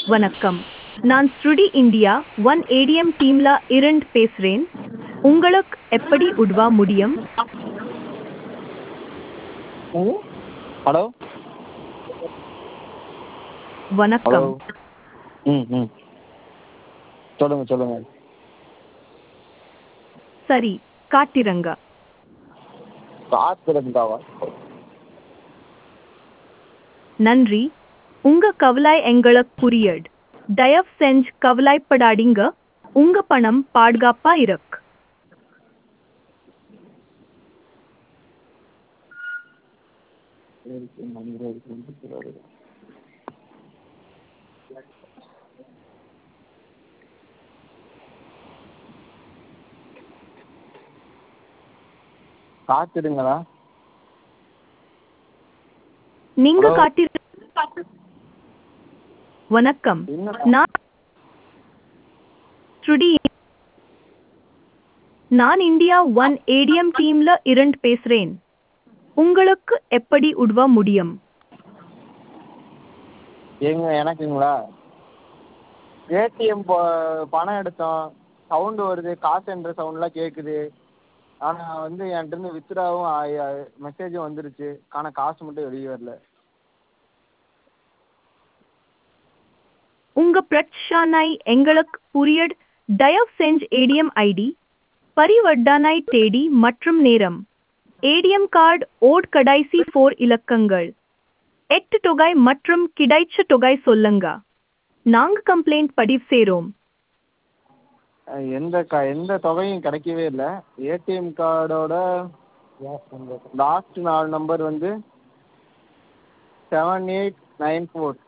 வணக்கம் நான் ஸ்ருடி இந்தியா ஒன் ஏடிஎம் டீம்ல இருந்து பேசுறேன் உங்களுக்கு எப்படி உதவ முடியும் ஹலோ வணக்கம் ம் ம் சொல்லுங்கள் சொல்லுங்கள் சரி காட்டிரங்க காத்திருந்தாவா நன்றி உங்க கவலை எங்களுக்கு புரியட் தயவு செஞ்சு கவலைப்படாதீங்க உங்க பணம் பாதுகாப்பா இருக்கு காத்திடுங்களா நீங்க Hello? காட்டி வணக்கம் என்ன நான் ஸ்ருடி நான் இந்தியா ஒன் ஏடிஎம் டீம்ல இருந்து பேசுறேன் உங்களுக்கு எப்படி உதவ முடியும் எங்க எனக்குங்களா ஏடிஎம் பணம் எடுத்தோம் சவுண்டு வருது காசு என்ற சவுண்ட்லாம் கேட்குது ஆனால் வந்து என்கிட்டருந்து வித்ட்ராவும் மெசேஜும் வந்துருச்சு ஆனால் காசு மட்டும் வெளியே வரல உங்க பிரச்சனை எங்களுக்கு புரியட் தயவு செஞ்சு ஏடிஎம் ஐடி பரிவர்த்தனை தேதி மற்றும் நேரம் ஏடிஎம் கார்டு ஓட் கடைசி ஃபோர் இலக்கங்கள் எட்டு தொகை மற்றும் கிடைச்ச தொகை சொல்லுங்க நாங்க கம்ப்ளைண்ட் பதிவு செய்றோம் அஹ் எந்த க எந்த தொகையும் கிடைக்கவே இல்லை ஏடிஎம் கார்டோட லாஸ்ட் நாலு நம்பர் வந்து செவன் எயிட் நைன் ஃபோர்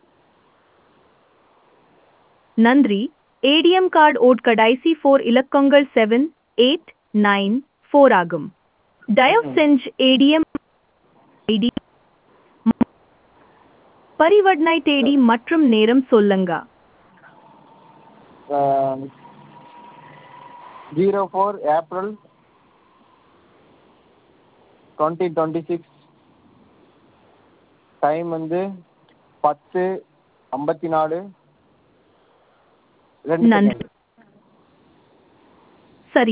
நன்றி ஏடிஎம் கார்டு ஓட் கடைசி ஃபோர் இலக்கங்கள் செவன் எயிட் நைன் ஃபோர் ஆகும் தயவு செஞ்சு ஏடிஎம் ஐடி பரிவர்த்தனை தேதி மற்றும் நேரம் சொல்லுங்க zero four April twenty twenty six time வந்து பத்து ஐம்பத்தி நாலு ரெண்டு நன்றி செகண்ட் சரி